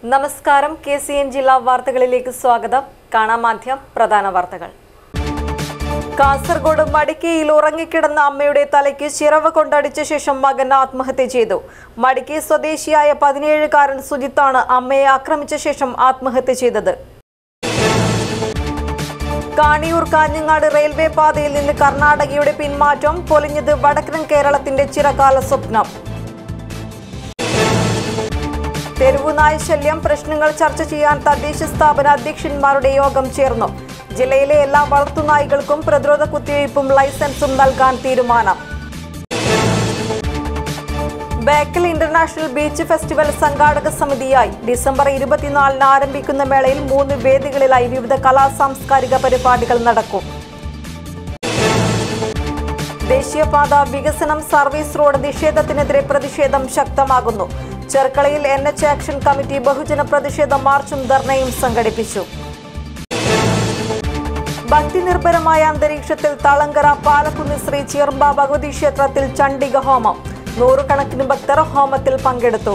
നമസ്കാരം K C N ജില്ലാ വാർത്തകളിലേക്ക് സ്വാഗതം കാണാം ആദ്യം പ്രധാന വാർത്തകൾ കാസർഗോഡ് മടിക്കയിൽ ഉറങ്ങിക്കിടന്ന അമ്മയുടെ തലയ്ക്ക് ചിറവ് കൊണ്ടടിച്ച ശേഷം മകൻ ആത്മഹത്യ ചെയ്തു മടിക്കൈ സ്വദേശിയായ പതിനേഴുകാരൻ സുജിത്താണ് അമ്മയെ ആക്രമിച്ച ശേഷം ആത്മഹത്യ ചെയ്തത് കാണിയൂർ കാഞ്ഞങ്ങാട് റെയിൽവേ പാതയിൽ നിന്ന് കർണാടകയുടെ പിന്മാറ്റം പൊലിഞ്ഞത് വടക്കൻ കേരളത്തിന്റെ ചിരകാല സ്വപ്നം തെരുവുനായ ശല്യം പ്രശ്നങ്ങൾ ചർച്ച ചെയ്യാൻ തദ്ദേശ സ്ഥാപന അധ്യക്ഷന്മാരുടെ യോഗം ചേർന്നു ജില്ലയിലെ എല്ലാ വളർത്തുനായ്ക്കൾക്കും പ്രതിരോധ കുത്തിവയ്പും ലൈസൻസും നൽകാൻ തീരുമാനം ബേക്കൽ ഇന്റർനാഷണൽ ബീച്ച് ഫെസ്റ്റിവൽ സംഘാടക സമിതിയായി ഡിസംബർ ഇരുപത്തിനാലിന് ആരംഭിക്കുന്ന മേളയിൽ മൂന്ന് വേദികളിലായി വിവിധ കലാ സാംസ്കാരിക പരിപാടികൾ നടക്കും ദേശീയപാത വികസനം സർവീസ് റോഡ് നിഷേധത്തിനെതിരെ പ്രതിഷേധം ശക്തമാകുന്നു ചെർക്കളയിൽ എൻ എച്ച് ആക്ഷൻ കമ്മിറ്റി ബഹുജന പ്രതിഷേധ മാർച്ചും ധർണയും സംഘടിപ്പിച്ചു ഭക്തിനിർഭരമായ അന്തരീക്ഷത്തിൽ തളങ്കര പാലക്കുന്ന് ശ്രീ ചിയർമ്പ ഭഗവതി ക്ഷേത്രത്തിൽ ചണ്ഡിക ഹോമം നൂറുകണക്കിന് ഭക്തർ ഹോമത്തിൽ പങ്കെടുത്തു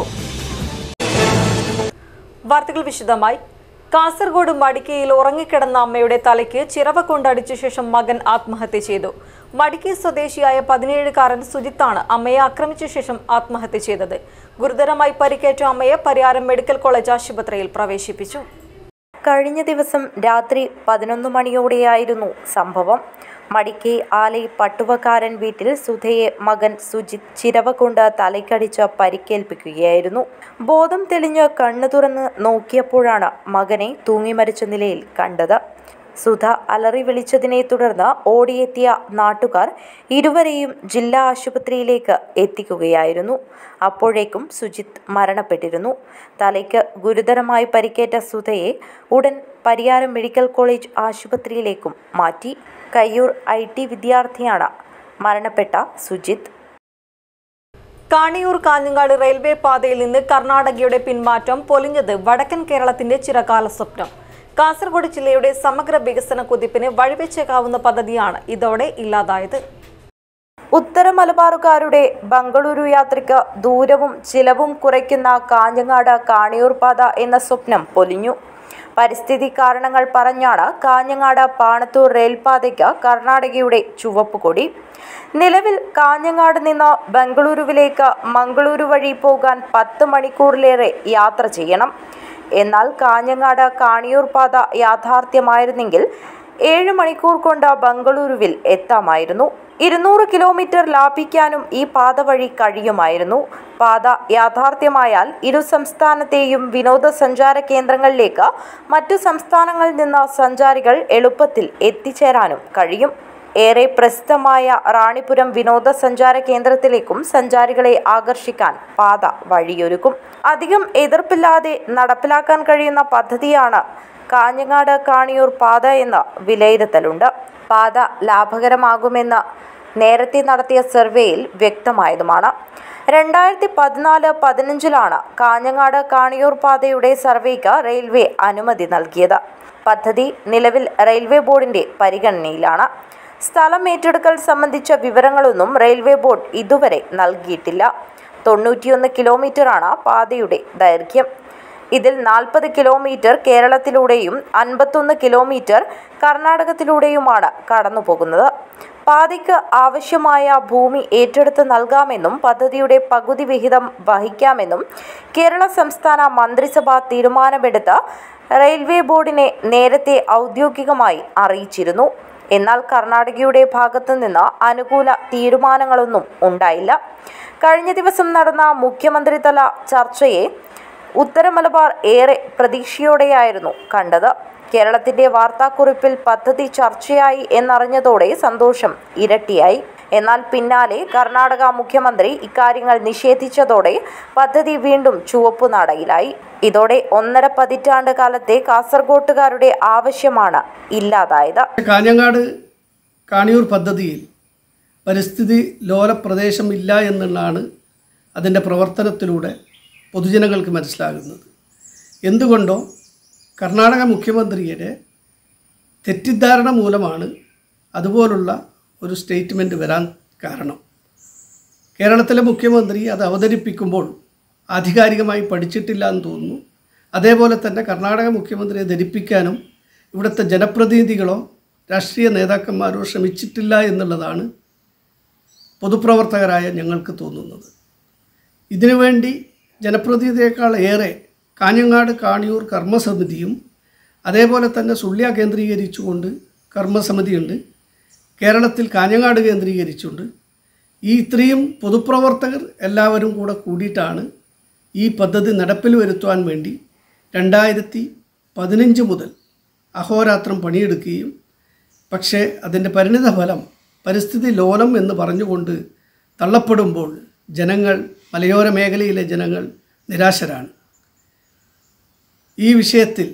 വാർത്തകൾ വിശദമായി കാസർഗോഡ് മടിക്കയിൽ ഉറങ്ങിക്കിടന്ന അമ്മയുടെ തലയ്ക്ക് ചിറവ കൊണ്ടടിച്ച ശേഷം മകൻ ആത്മഹത്യ ചെയ്തു മടിക്കൈ സ്വദേശിയായ പതിനേഴുകാരൻ സുജിത്താണ് അമ്മയെ ആക്രമിച്ച ശേഷം ആത്മഹത്യ ചെയ്തത് ഗുരുതരമായി പരിക്കേറ്റ അമ്മയെ പരിയാരം മെഡിക്കൽ കോളേജ് ആശുപത്രിയിൽ പ്രവേശിപ്പിച്ചു കഴിഞ്ഞ ദിവസം രാത്രി പതിനൊന്ന് മണിയോടെയായിരുന്നു സംഭവം മടിക്കൈ ആലൈ പട്ടുവക്കാരൻ വീട്ടിൽ സുധയെ മകൻ സുജിത് ചിരവ കൊണ്ട് തലയ്ക്കടിച്ച് പരിക്കേൽപ്പിക്കുകയായിരുന്നു ബോധം തെളിഞ്ഞ് കണ്ണു തുറന്ന് നോക്കിയപ്പോഴാണ് മകനെ തൂങ്ങിമരിച്ച നിലയിൽ കണ്ടത് സുധ അലറി വിളിച്ചതിനെ തുടർന്ന് ഓടിയെത്തിയ നാട്ടുകാർ ഇരുവരെയും ജില്ലാ ആശുപത്രിയിലേക്ക് എത്തിക്കുകയായിരുന്നു അപ്പോഴേക്കും സുജിത്ത് മരണപ്പെട്ടിരുന്നു തലയ്ക്ക് ഗുരുതരമായി പരിക്കേറ്റ സുധയെ ഉടൻ പരിയാരം മെഡിക്കൽ കോളേജ് ആശുപത്രിയിലേക്കും മാറ്റി കയ്യൂർ ഐ ടി വിദ്യാർത്ഥിയാണ് മരണപ്പെട്ട സുജിത്ത് കാണിയൂർ കാഞ്ഞങ്ങാട് റെയിൽവേ പാതയിൽ നിന്ന് കർണാടകയുടെ പിന്മാറ്റം പൊലിഞ്ഞത് വടക്കൻ കേരളത്തിന്റെ ചിരകാല സ്വപ്നം കാസർഗോഡ് ജില്ലയുടെ സമഗ്ര വികസന കുതിപ്പിന് വഴിവെച്ചേക്കാവുന്ന പദ്ധതിയാണ് ഇതോടെ ഇല്ലാതായത് ഉത്തര മലബാറുകാരുടെ ബംഗളൂരു യാത്രയ്ക്ക് ദൂരവും ചിലവും കുറയ്ക്കുന്ന കാഞ്ഞങ്ങാട് കാണിയൂർ പാത എന്ന സ്വപ്നം പൊലിഞ്ഞു പരിസ്ഥിതി കാരണങ്ങൾ പറഞ്ഞാണ് കാഞ്ഞങ്ങാട് പാണത്തൂർ റെയിൽപാതയ്ക്ക് കർണാടകയുടെ ചുവപ്പ് കൊടി നിലവിൽ കാഞ്ഞങ്ങാട് നിന്ന് ബംഗളൂരുവിലേക്ക് മംഗളൂരു വഴി പോകാൻ പത്ത് മണിക്കൂറിലേറെ യാത്ര ചെയ്യണം എന്നാൽ കാഞ്ഞങ്ങാട് കാണിയൂർ പാത യാഥാർത്ഥ്യമായിരുന്നെങ്കിൽ ഏഴ് മണിക്കൂർ കൊണ്ട് ബംഗളൂരുവിൽ എത്താമായിരുന്നു ഇരുന്നൂറ് കിലോമീറ്റർ ലാഭിക്കാനും ഈ പാത വഴി കഴിയുമായിരുന്നു പാത യാഥാർത്ഥ്യമായാൽ ഇരു സംസ്ഥാനത്തെയും വിനോദസഞ്ചാര കേന്ദ്രങ്ങളിലേക്ക് മറ്റു സംസ്ഥാനങ്ങളിൽ നിന്ന് സഞ്ചാരികൾ എളുപ്പത്തിൽ എത്തിച്ചേരാനും കഴിയും ഏറെ പ്രസിദ്ധമായ റാണിപുരം വിനോദസഞ്ചാര കേന്ദ്രത്തിലേക്കും സഞ്ചാരികളെ ആകർഷിക്കാൻ പാത വഴിയൊരുക്കും അധികം എതിർപ്പില്ലാതെ നടപ്പിലാക്കാൻ കഴിയുന്ന പദ്ധതിയാണ് കാഞ്ഞങ്ങാട് കാണിയൂർ പാത എന്ന വിലയിരുത്തലുണ്ട് പാത ലാഭകരമാകുമെന്ന് നേരത്തെ നടത്തിയ സർവേയിൽ വ്യക്തമായതുമാണ് രണ്ടായിരത്തി പതിനാല് പതിനഞ്ചിലാണ് കാഞ്ഞങ്ങാട് കാണിയൂർ പാതയുടെ സർവേക്ക് റെയിൽവേ അനുമതി നൽകിയത് പദ്ധതി നിലവിൽ റെയിൽവേ ബോർഡിന്റെ പരിഗണനയിലാണ് സ്ഥലം ഏറ്റെടുക്കൽ സംബന്ധിച്ച വിവരങ്ങളൊന്നും റെയിൽവേ ബോർഡ് ഇതുവരെ നൽകിയിട്ടില്ല തൊണ്ണൂറ്റിയൊന്ന് കിലോമീറ്ററാണ് പാതയുടെ ദൈർഘ്യം ഇതിൽ നാൽപ്പത് കിലോമീറ്റർ കേരളത്തിലൂടെയും അൻപത്തൊന്ന് കിലോമീറ്റർ കർണാടകത്തിലൂടെയുമാണ് കടന്നുപോകുന്നത് പാതയ്ക്ക് ആവശ്യമായ ഭൂമി ഏറ്റെടുത്ത് നൽകാമെന്നും പദ്ധതിയുടെ പകുതി വിഹിതം വഹിക്കാമെന്നും കേരള സംസ്ഥാന മന്ത്രിസഭ തീരുമാനമെടുത്ത് റെയിൽവേ ബോർഡിനെ നേരത്തെ ഔദ്യോഗികമായി അറിയിച്ചിരുന്നു എന്നാൽ കർണാടകയുടെ ഭാഗത്തു നിന്ന് അനുകൂല തീരുമാനങ്ങളൊന്നും ഉണ്ടായില്ല കഴിഞ്ഞ ദിവസം നടന്ന മുഖ്യമന്ത്രിതല ചർച്ചയെ ഉത്തര മലബാർ ഏറെ പ്രതീക്ഷയോടെയായിരുന്നു കണ്ടത് കേരളത്തിന്റെ വാർത്താക്കുറിപ്പിൽ പദ്ധതി ചർച്ചയായി എന്നറിഞ്ഞതോടെ സന്തോഷം ഇരട്ടിയായി എന്നാൽ പിന്നാലെ കർണാടക മുഖ്യമന്ത്രി ഇക്കാര്യങ്ങൾ നിഷേധിച്ചതോടെ പദ്ധതി വീണ്ടും ചുവപ്പുനാടയിലായി ഇതോടെ ഒന്നര പതിറ്റാണ്ട് കാലത്തെ കാസർഗോട്ടുകാരുടെ ആവശ്യമാണ് ഇല്ലാതായത് കാഞ്ഞങ്ങാട് കാണിയൂർ പദ്ധതിയിൽ പരിസ്ഥിതി ലോല പ്രദേശമില്ല എന്നുള്ളതാണ് അതിൻ്റെ പ്രവർത്തനത്തിലൂടെ പൊതുജനങ്ങൾക്ക് മനസ്സിലാകുന്നത് എന്തുകൊണ്ടോ കർണാടക മുഖ്യമന്ത്രിയുടെ തെറ്റിദ്ധാരണ മൂലമാണ് അതുപോലുള്ള ഒരു സ്റ്റേറ്റ്മെൻറ്റ് വരാൻ കാരണം കേരളത്തിലെ മുഖ്യമന്ത്രി അത് അവതരിപ്പിക്കുമ്പോൾ ആധികാരികമായി പഠിച്ചിട്ടില്ല എന്ന് തോന്നുന്നു അതേപോലെ തന്നെ കർണാടക മുഖ്യമന്ത്രിയെ ധരിപ്പിക്കാനും ഇവിടുത്തെ ജനപ്രതിനിധികളോ രാഷ്ട്രീയ നേതാക്കന്മാരോ ശ്രമിച്ചിട്ടില്ല എന്നുള്ളതാണ് പൊതുപ്രവർത്തകരായ ഞങ്ങൾക്ക് തോന്നുന്നത് ഇതിനുവേണ്ടി ജനപ്രതിനിധിയേക്കാൾ ഏറെ കാഞ്ഞങ്ങാട് കാണിയൂർ കർമ്മസമിതിയും അതേപോലെ തന്നെ സുള്ളിയ കേന്ദ്രീകരിച്ചുകൊണ്ട് കർമ്മസമിതിയുണ്ട് കേരളത്തിൽ കാഞ്ഞങ്ങാട് കേന്ദ്രീകരിച്ചുണ്ട് ഈ ഇത്രയും പൊതുപ്രവർത്തകർ എല്ലാവരും കൂടെ കൂടിയിട്ടാണ് ഈ പദ്ധതി നടപ്പിൽ വരുത്തുവാൻ വേണ്ടി രണ്ടായിരത്തി പതിനഞ്ച് മുതൽ അഹോരാത്രം പണിയെടുക്കുകയും പക്ഷേ അതിൻ്റെ പരിണിത ഫലം പരിസ്ഥിതി ലോലം എന്ന് പറഞ്ഞുകൊണ്ട് തള്ളപ്പെടുമ്പോൾ ജനങ്ങൾ മലയോര മേഖലയിലെ ജനങ്ങൾ നിരാശരാണ് ഈ വിഷയത്തിൽ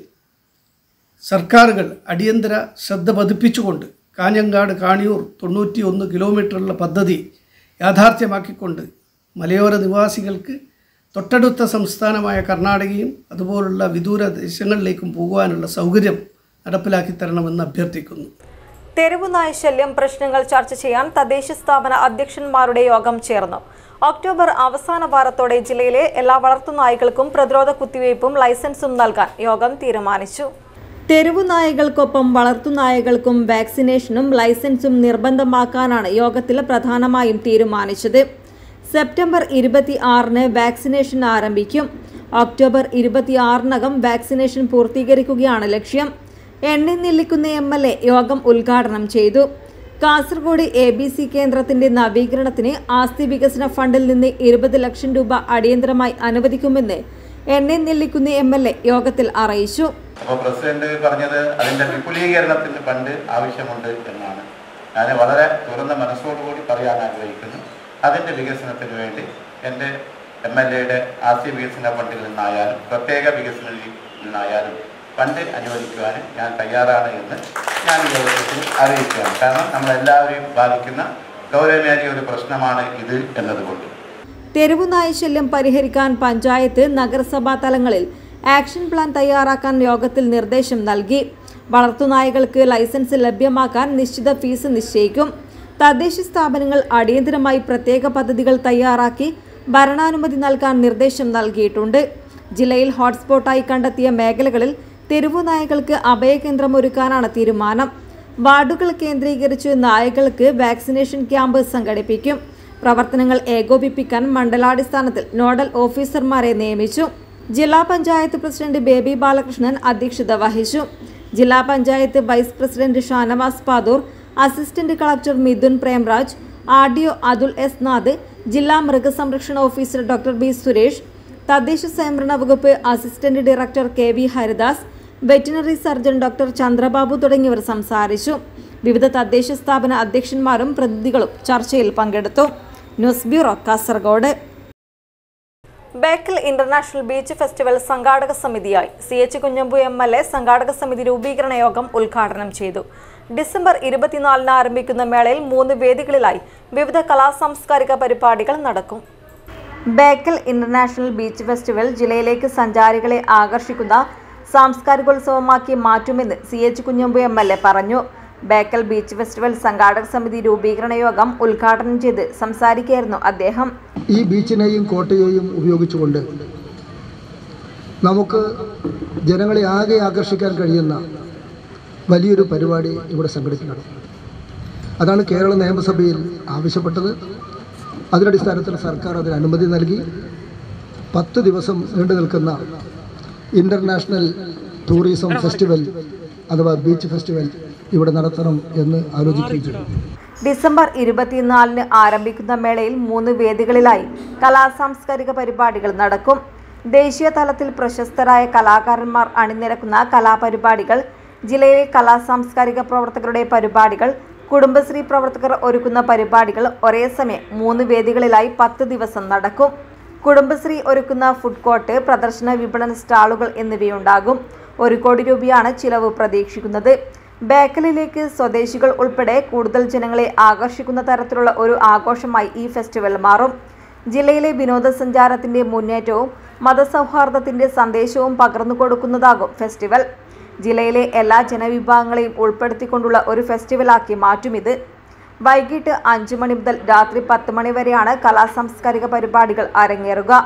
സർക്കാരുകൾ അടിയന്തര ശ്രദ്ധ പതിപ്പിച്ചുകൊണ്ട് കാഞ്ഞങ്ങാട് കാണിയൂർ തൊണ്ണൂറ്റി ഒന്ന് കിലോമീറ്ററുള്ള പദ്ധതി യാഥാർത്ഥ്യമാക്കിക്കൊണ്ട് മലയോര നിവാസികൾക്ക് തൊട്ടടുത്ത സംസ്ഥാനമായ കർണാടകയും അതുപോലുള്ള വിദൂര ദേശങ്ങളിലേക്കും പോകുവാനുള്ള സൗകര്യം നടപ്പിലാക്കി തരണമെന്ന് അഭ്യർത്ഥിക്കുന്നു തെരുവു നായ ശല്യം പ്രശ്നങ്ങൾ ചർച്ച ചെയ്യാൻ തദ്ദേശ സ്ഥാപന അധ്യക്ഷന്മാരുടെ യോഗം ചേർന്നു ഒക്ടോബർ അവസാന വാരത്തോടെ ജില്ലയിലെ എല്ലാ വളർത്തുനായ്ക്കൾക്കും പ്രതിരോധ കുത്തിവയ്പും ലൈസൻസും നൽകാൻ യോഗം തീരുമാനിച്ചു തെരുവു നായകൾക്കൊപ്പം വളർത്തുനായകൾക്കും വാക്സിനേഷനും ലൈസൻസും നിർബന്ധമാക്കാനാണ് യോഗത്തിൽ പ്രധാനമായും തീരുമാനിച്ചത് സെപ്റ്റംബർ ഇരുപത്തി ആറിന് വാക്സിനേഷൻ ആരംഭിക്കും ഒക്ടോബർ ഇരുപത്തി ആറിനകം വാക്സിനേഷൻ പൂർത്തീകരിക്കുകയാണ് ലക്ഷ്യം എണ്ണി നെല്ലിക്കുന്ന എം എൽ എ യോഗം ഉദ്ഘാടനം ചെയ്തു കാസർഗോഡ് എ ബി സി കേന്ദ്രത്തിന്റെ നവീകരണത്തിന് ആസ്തി വികസന ഫണ്ടിൽ നിന്ന് ഇരുപത് ലക്ഷം രൂപ അടിയന്തരമായി അനുവദിക്കുമെന്ന് എണ്ണി നെല്ലിക്കുന്ന എം എൽ എ യോഗത്തിൽ അറിയിച്ചു അപ്പോൾ പ്രസിഡന്റ് പറഞ്ഞത് അതിന്റെ വിപുലീകരണത്തിന് ഫണ്ട് ആവശ്യമുണ്ട് എന്നാണ് ഞാൻ വളരെ തുറന്ന മനസ്സോടുകൂടി പറയാൻ ആഗ്രഹിക്കുന്നു അതിന്റെ വികസനത്തിന് വേണ്ടി എൻ്റെ എം എൽ എയുടെ ആസ്തി വികസന ഫണ്ടിൽ നിന്നായാലും പ്രത്യേക വികസനത്തിൽ നിന്നായാലും ഫണ്ട് അനുവദിക്കുവാൻ ഞാൻ തയ്യാറാണ് എന്ന് ഞാൻ ഈ യോഗത്തിൽ അറിയിക്കുകയാണ് കാരണം നമ്മളെല്ലാവരെയും ബാധിക്കുന്ന ഗൗരവമേറിയ ഒരു പ്രശ്നമാണ് ഇത് എന്നതുകൊണ്ട് തെരുവു നായശല്യം പരിഹരിക്കാൻ പഞ്ചായത്ത് നഗരസഭാ തലങ്ങളിൽ ആക്ഷൻ പ്ലാൻ തയ്യാറാക്കാൻ യോഗത്തിൽ നിർദ്ദേശം നൽകി വളർത്തുനായകൾക്ക് ലൈസൻസ് ലഭ്യമാക്കാൻ നിശ്ചിത ഫീസ് നിശ്ചയിക്കും തദ്ദേശ സ്ഥാപനങ്ങൾ അടിയന്തരമായി പ്രത്യേക പദ്ധതികൾ തയ്യാറാക്കി ഭരണാനുമതി നൽകാൻ നിർദ്ദേശം നൽകിയിട്ടുണ്ട് ജില്ലയിൽ ഹോട്ട്സ്പോട്ടായി കണ്ടെത്തിയ മേഖലകളിൽ തെരുവു നായകൾക്ക് അഭയകേന്ദ്രം ഒരുക്കാനാണ് തീരുമാനം വാർഡുകൾ കേന്ദ്രീകരിച്ച് നായകൾക്ക് വാക്സിനേഷൻ ക്യാമ്പ് സംഘടിപ്പിക്കും പ്രവർത്തനങ്ങൾ ഏകോപിപ്പിക്കാൻ മണ്ഡലാടിസ്ഥാനത്തിൽ നോഡൽ ഓഫീസർമാരെ നിയമിച്ചു ജില്ലാ പഞ്ചായത്ത് പ്രസിഡന്റ് ബേബി ബാലകൃഷ്ണൻ അധ്യക്ഷത വഹിച്ചു ജില്ലാ panchayat vice president Shanavas Padur assistant collector Mithun Premraj R D O Atul S Nath ജില്ലാ മൃഗസംരക്ഷണ ഓഫീസർ ഡോക്ടർ ബി സുരേഷ് തദ്ദേശ സ്വയംഭരണ വകുപ്പ് assistant director K V Haridas veterinary surgeon doctor Chandrababu തുടങ്ങിയവർ സംസാരിച്ചു വിവിധ തദ്ദേശ സ്ഥാപന അധ്യക്ഷന്മാരും പ്രതിനിധികളും ചർച്ചയിൽ പങ്കെടുത്തു news bureau Kasaragod Bekal international beach festival സംഘാടക സമിതിയായി C H Kunhambu M L A സംഘാടക സമിതി രൂപീകരണ യോഗം ഉദ്ഘാടനം ചെയ്തു ഡിസംബർ ഇരുപത്തിനാലിന് ആരംഭിക്കുന്ന മേളയിൽ മൂന്ന് വേദികളിലായി വിവിധ കലാ സാംസ്കാരിക പരിപാടികൾ നടക്കും ബേക്കൽ ഇന്റർനാഷണൽ ബീച്ച് ഫെസ്റ്റിവൽ ജില്ലയിലേക്ക് സഞ്ചാരികളെ ആകർഷിക്കുന്ന സാംസ്കാരികോത്സവമാക്കി മാറ്റുമെന്ന് C H Kunhambu M L A പറഞ്ഞു ബേക്കൽ ബീച്ച് ഫെസ്റ്റിവൽ സംഘാടക സമിതി രൂപീകരണ യോഗം ഉദ്ഘാടനം ചെയ്ത് സംസാരിക്കുകയായിരുന്നു അദ്ദേഹം ഈ ബീച്ചിനെയും കോട്ടയെയും ഉപയോഗിച്ചുകൊണ്ട് നമുക്ക് ജനങ്ങളെ ആകെ ആകർഷിക്കാൻ കഴിയുന്ന വലിയൊരു പരിപാടി ഇവിടെ സംഘടിപ്പിക്കണം അതാണ് കേരള നിയമസഭയിൽ ആവശ്യപ്പെട്ടത് അതിനടിസ്ഥാനത്തിൽ സർക്കാർ അതിന് അനുമതി നൽകി പത്ത് ദിവസം നീണ്ടു നിൽക്കുന്ന ഇൻ്റർനാഷണൽ ടൂറിസം ഫെസ്റ്റിവൽ അഥവാ ബീച്ച് ഫെസ്റ്റിവൽ ഇവിടെ നടത്തണം എന്ന് ആലോചിക്കുകയും ചെയ്തു ഡിസംബർ ഇരുപത്തിനാലിന് ആരംഭിക്കുന്ന മേളയിൽ മൂന്ന് വേദികളിലായി കലാസാംസ്കാരിക പരിപാടികൾ നടക്കും ദേശീയ തലത്തിൽ പ്രശസ്തരായ കലാകാരന്മാർ അണിനിരക്കുന്ന കലാപരിപാടികൾ ജില്ലയിലെ കലാസാംസ്കാരിക പ്രവർത്തകരുടെ പരിപാടികൾ കുടുംബശ്രീ പ്രവർത്തകർ ഒരുക്കുന്ന പരിപാടികൾ ഒരേ സമയം മൂന്ന് വേദികളിലായി പത്ത് ദിവസം നടക്കും കുടുംബശ്രീ ഒരുക്കുന്ന ഫുഡ് കോർട്ട് പ്രദർശന വിപണന സ്റ്റാളുകൾ എന്നിവയുണ്ടാകും ഒരു കോടി രൂപയാണ് ചിലവ് പ്രതീക്ഷിക്കുന്നത് ബേക്കലിലേക്ക് സ്വദേശികൾ ഉൾപ്പെടെ കൂടുതൽ ജനങ്ങളെ ആകർഷിക്കുന്ന തരത്തിലുള്ള ഒരു ആഘോഷമായി ഈ ഫെസ്റ്റിവൽ മാറും ജില്ലയിലെ വിനോദസഞ്ചാരത്തിന്റെ മുന്നേറ്റവും മതസൗഹാർദ്ദത്തിന്റെ സന്ദേശവും പകർന്നു കൊടുക്കുന്നതാകും ഫെസ്റ്റിവൽ ജില്ലയിലെ എല്ലാ ജനവിഭാഗങ്ങളെയും ഉൾപ്പെടുത്തിക്കൊണ്ടുള്ള ഒരു ഫെസ്റ്റിവലാക്കി മാറ്റും ഇത് വൈകിട്ട് അഞ്ചു മണി മുതൽ രാത്രി പത്ത് മണി വരെയാണ് കലാസാംസ്കാരിക പരിപാടികൾ അരങ്ങേറുക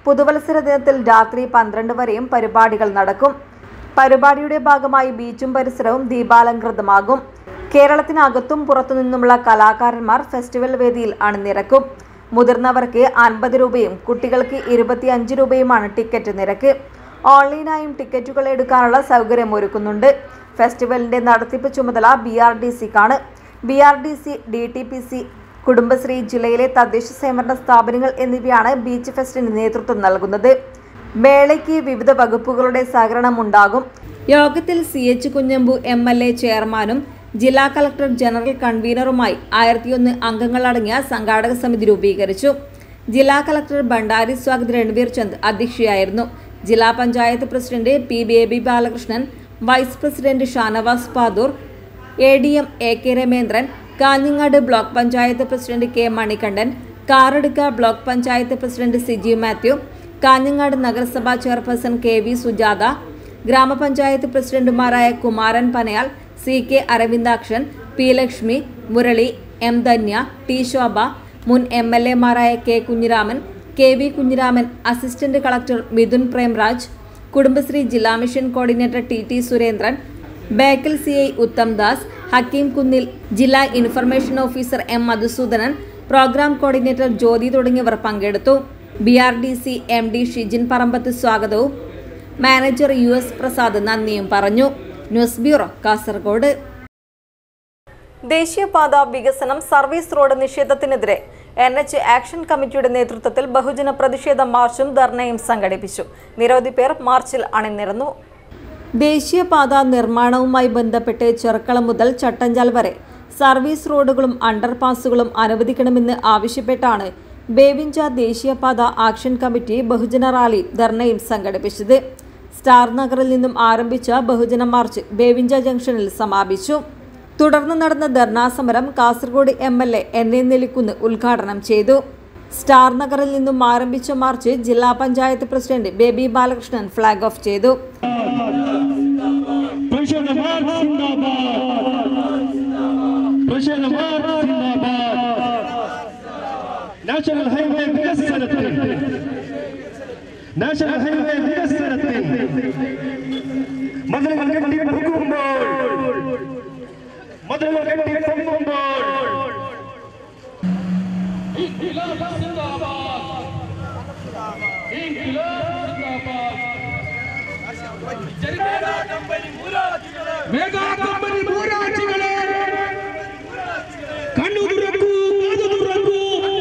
പുതുവത്സര ദിനത്തിൽ രാത്രി പന്ത്രണ്ട് വരെയും പരിപാടികൾ നടക്കും പരിപാടിയുടെ ഭാഗമായി ബീച്ചും പരിസരവും ദീപാലങ്കൃതമാകും കേരളത്തിനകത്തും പുറത്തുനിന്നുമുള്ള കലാകാരന്മാർ ഫെസ്റ്റിവൽ വേദിയിൽ അണിനിരക്കും മുതിർന്നവർക്ക് അൻപത് രൂപയും കുട്ടികൾക്ക് ഇരുപത്തിയഞ്ച് രൂപയുമാണ് ടിക്കറ്റ് നിരക്ക് ഓൺലൈനായും ടിക്കറ്റുകൾ എടുക്കാനുള്ള സൗകര്യം ഒരുക്കുന്നുണ്ട് ഫെസ്റ്റിവലിന്റെ നടത്തിപ്പ് ചുമതല ബി ആർ ഡി സിക്കാണ് B R D C D T P C Kudumbashree ജില്ലയിലെ തദ്ദേശ സ്വയംഭരണ സ്ഥാപനങ്ങൾ എന്നിവയാണ് ബീച്ച് ഫെസ്റ്റിന് നേതൃത്വം നൽകുന്നത് മേളയ്ക്ക് വിവിധ വകുപ്പുകളുടെ സഹകരണം ഉണ്ടാകും യോഗത്തിൽ C H Kunhambu M L A ചെയർമാനും ജില്ലാ കളക്ടർ ജനറൽ കൺവീനറുമായി ആയിരത്തിയൊന്ന് അംഗങ്ങളടങ്ങിയ സംഘാടക സമിതി രൂപീകരിച്ചു ജില്ലാ കളക്ടർ ഭണ്ഡാരി സ്വാഗത് രൺവീർ ചന്ദ് അധ്യക്ഷയായിരുന്നു ജില്ലാ panchayat president P Baby Balakrishnan vice president Shanavas Padur A D M A K Ramendran Kanhangad block panchayat president K Manikandan Karadukka block panchayat president Siji Mathew Kanhangad നഗരസഭാ ചെയർപേഴ്സൺ കെ വി സുജാത ഗ്രാമപഞ്ചായത്ത് പ്രസിഡന്റുമാരായ Kumaran Panayal C K Aravindakshan P Lakshmi Murali M Dhanya T Shobha മുൻ എം എൽ എമാരായ K Kunhiraman K V Kunhiraman assistant collector Mithun Premraj Kudumbashree ജില്ലാ mission coordinator T T Surendran Bekal C I Uttam Das Hakeem Kunnil ജില്ലാ information officer M Madhusudanan program coordinator Jyothi തുടങ്ങിയവർ പങ്കെടുത്തു B R D C M D Shijin Parambath സ്വാഗതവും manager U S Prasad നന്ദിയും പറഞ്ഞു news bureau Kasaragod ദേശീയപാത വികസനം സർവീസ് റോഡ് നിഷേധത്തിനെതിരെ എൻ എച്ച് ആക്ഷൻ കമ്മിറ്റിയുടെ നേതൃത്വത്തിൽ ബഹുജന പ്രതിഷേധ മാർച്ചും ധർണയും സംഘടിപ്പിച്ചു നിരവധി പേർ മാർച്ചിൽ അണിനിരന്നു ദേശീയപാത നിർമ്മാണവുമായി ബന്ധപ്പെട്ട് ചെറുക്കളം മുതൽ ചട്ടഞ്ചാൽ വരെ സർവീസ് റോഡുകളും അണ്ടർപാസുകളും അനുവദിക്കണമെന്ന് ആവശ്യപ്പെട്ടാണ് ബേവിഞ്ച ദേശീയപാത ആക്ഷൻ കമ്മിറ്റി ബഹുജന റാലി ധർണയും സംഘടിപ്പിച്ചത് സ്റ്റാർ നഗറിൽ നിന്നും ആരംഭിച്ച ബഹുജന മാർച്ച് ബേവിഞ്ച ജംഗ്ഷനിൽ സമാപിച്ചു തുടർന്ന് നടന്ന ധർണാ സമരം Kasaragod M L A N A Nellikunnu ഉദ്ഘാടനം ചെയ്തു സ്റ്റാർ നഗറിൽ നിന്നും ആരംഭിച്ച മാർച്ച് ജില്ലാ panchayat president Baby Balakrishnan flag off ചെയ്തു പ്രശ്നമാർ സിന്ദാബാദ് പ്രശ്നമാർ സിന്ദാബാദ് നാഷണൽ ഹൈവേ വികസനത്തിന് നാഷണൽ ഹൈവേ വികസനത്തിന് മതിലുകൾ കെട്ടി പൊക്കുമ്പോൾ മതിലുകൾ കെട്ടി പൊങ്ങുമ്പോൾ മെഗാ കമ്പനി മൂരാഴ്ചകളെ കണ്ണു തുറക്കൂ കാതു തുറക്കൂ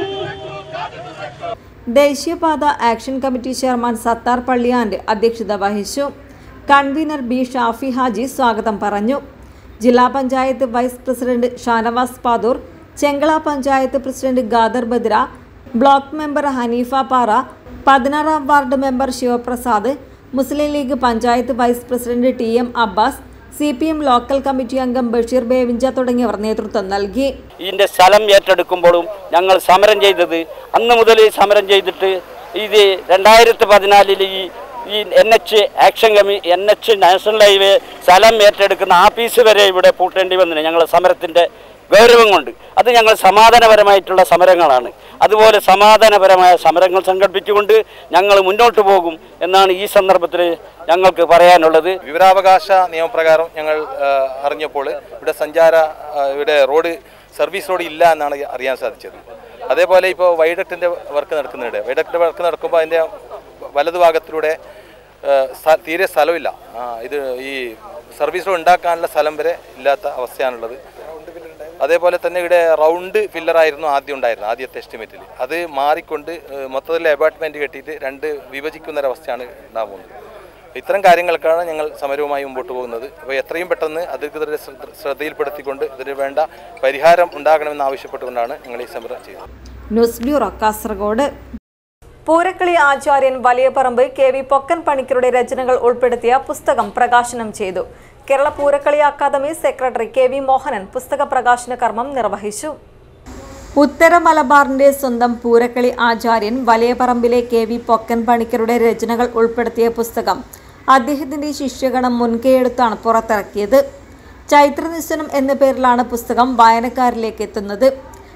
ദേശീയപാത ആക്ഷൻ കമ്മിറ്റി ചെയർമാൻ സത്താർ പള്ളിയാന്റെ അധ്യക്ഷത വഹിച്ചു കൺവീനർ ബി ഷാഫി ഹാജി സ്വാഗതം പറഞ്ഞു ജില്ലാ panchayat vice president Shanavas Padur Chengala panchayat president Gadar Badra block member Hanifa Para പതിനാറാം ward member Shivaprasad Muslim League panchayat vice president T M Abbas C P M local committee അംഗം ബഷീർ ബേവിഞ്ച തുടങ്ങിയവർ നേതൃത്വം നൽകി ഇതിൻ്റെ സ്ഥലം ഏറ്റെടുക്കുമ്പോഴും ഞങ്ങൾ സമരം ചെയ്തത് അന്ന് മുതൽ സമരം ചെയ്തിട്ട് ഇത് രണ്ടായിരത്തി പതിനാലിൽ ഈ ഈ എൻ എച്ച് ആക്ഷൻ കമ്മി എൻ എച്ച് നാഷണൽ ഹൈവേ സ്ഥലം ഏറ്റെടുക്കുന്ന ആഫീസ് വരെ ഇവിടെ പൂട്ടേണ്ടി വന്നിന് ഞങ്ങൾ സമരത്തിൻ്റെ ഗൗരവം കൊണ്ട് അത് ഞങ്ങൾ സമാധാനപരമായിട്ടുള്ള സമരങ്ങളാണ് അതുപോലെ സമാധാനപരമായ സമരങ്ങൾ സംഘടിപ്പിച്ചുകൊണ്ട് ഞങ്ങൾ മുന്നോട്ട് പോകും എന്നാണ് ഈ സന്ദർഭത്തിൽ ഞങ്ങൾക്ക് പറയാനുള്ളത് വിവരാവകാശ നിയമപ്രകാരം ഞങ്ങൾ ആ, അറിഞ്ഞപ്പോൾ ഇവിടെ സഞ്ചാര ആ, ഇവിടെ റോഡ് സർവീസ് റോഡ് ഇല്ല എന്നാണ് അറിയാൻ സാധിച്ചത് അതേപോലെ ഇപ്പോൾ വൈഡക്റ്റിൻ്റെ വർക്ക് നടക്കുന്നുണ്ട് വൈഡക്റ്റിൻ്റെ വർക്ക് നടക്കുമ്പോൾ അതിൻ്റെ വലതുഭാഗത്തിലൂടെ ആ, സ്ഥ- തീരെ സ്ഥലമില്ല ആ, ഇത് ഈ സർവീസ് റോഡ് ഉണ്ടാക്കാനുള്ള സ്ഥലം വരെ ഇല്ലാത്ത അവസ്ഥയാണുള്ളത് അതേപോലെ തന്നെ ഇവിടെ റൗണ്ട് ഫില്ലറായിരുന്നു ആദ്യം ഉണ്ടായിരുന്നത് ആദ്യത്തെ എസ്റ്റിമേറ്റിൽ അത് മാറിക്കൊണ്ട് ഏഹ്, മൊത്തത്തിൽ അപ്പാർട്ട്മെൻറ്റ് കെട്ടിയിട്ട് രണ്ട് വിഭജിക്കുന്ന ഒരവസ്ഥയാണ് ഉണ്ടാകുന്നത് ഇത്തരം കാര്യങ്ങൾക്കാണ് ഞങ്ങൾ സമരവുമായി മുമ്പോട്ട് പോകുന്നത് അപ്പോൾ എത്രയും പെട്ടെന്ന് അധികൃതരുടെ ശ്രദ്ധ- ശ്രദ്ധയിൽപ്പെടുത്തിക്കൊണ്ട് ഇതിന് വേണ്ട പരിഹാരം ഉണ്ടാകണമെന്ന് ആവശ്യപ്പെട്ടുകൊണ്ടാണ് ഞങ്ങൾ ഈ സമരം ചെയ്യുന്നത് ന്യൂസ് ബ്യൂറോ കാസർഗോഡ് പൂരക്കളി ആചാര്യൻ വലിയപറമ്പ് കെ വി പൊക്കൻ പണിക്കരുടെ രചനകൾ ഉൾപ്പെടുത്തിയ പുസ്തകം പ്രകാശനം ചെയ്തു Kerala Poorakkali academy secretary K V Mohanan പുസ്തക പ്രകാശന കർമ്മം നിർവഹിച്ചു ഉത്തര മലബാറിന്റെ സ്വന്തം പൂരക്കളി ആചാര്യൻ വലിയപറമ്പിലെ കെ വി പൊക്കൻ പണിക്കരുടെ രചനകൾ ഉൾപ്പെടുത്തിയ പുസ്തകം അദ്ദേഹത്തിന്റെ ശിഷ്യഗണം മുൻകൈയെടുത്താണ് പുറത്തിറക്കിയത് ചൈത്രനിശ്ചനം എന്ന പേരിലാണ് പുസ്തകം വായനക്കാരിലേക്ക് എത്തുന്നത്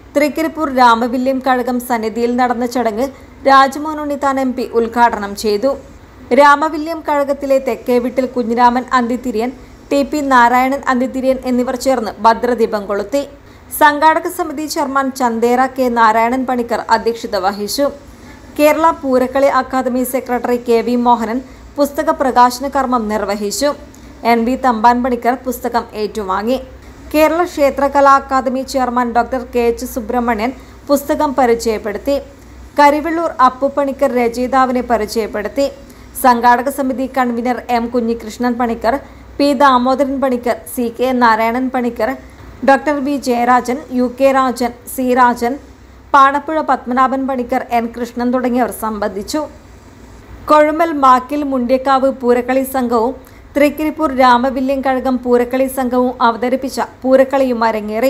തൃക്കരിപ്പൂർ രാമവില്യം കഴകം സന്നിധിയിൽ നടന്ന ചടങ്ങ് രാജ്മോഹൻ ഉണ്ണിത്താൻ എം പി ഉദ്ഘാടനം ചെയ്തു രാമവില്യം കഴകത്തിലെ തെക്കേവീട്ടിൽ കുഞ്ഞിരാമൻ അന്തിതിരിയൻ ടി പി നാരായണൻ അന്തിതിരിയൻ എന്നിവർ ചേർന്ന് ഭദ്രദീപം കൊളുത്തി സംഘാടക സമിതി ചെയർമാൻ ചന്ദേര കെ നാരായണൻ പണിക്കർ അധ്യക്ഷത വഹിച്ചു Kerala Poorakkali academy secretary K V Mohanan പുസ്തക പ്രകാശന കർമ്മം നിർവഹിച്ചു എൻ വി തമ്പാൻ പണിക്കർ പുസ്തകം ഏറ്റുവാങ്ങി കേരള ക്ഷേത്രകലാ academy chairman doctor K H Subramanian പുസ്തകം പരിചയപ്പെടുത്തി കരിവെള്ളൂർ അപ്പുപണിക്കർ രചയിതാവിനെ പരിചയപ്പെടുത്തി സംഘാടക സമിതി convener M Kunhikrishnan Panicker P Damodaran Panicker C K Narayanan Panicker doctor V Jayarajan U K Rajan C Rajan Panappuzha Padmanabhan Panicker N Krishnan തുടങ്ങിയവർ സംബന്ധിച്ചു കൊഴുമൽ മാക്കിൽ മുണ്ടിയക്കാവ് പൂരക്കളി സംഘവും തൃക്കരിപ്പൂർ രാമവില്യം കഴകം പൂരക്കളി സംഘവും അവതരിപ്പിച്ച പൂരക്കളിയും അരങ്ങേറി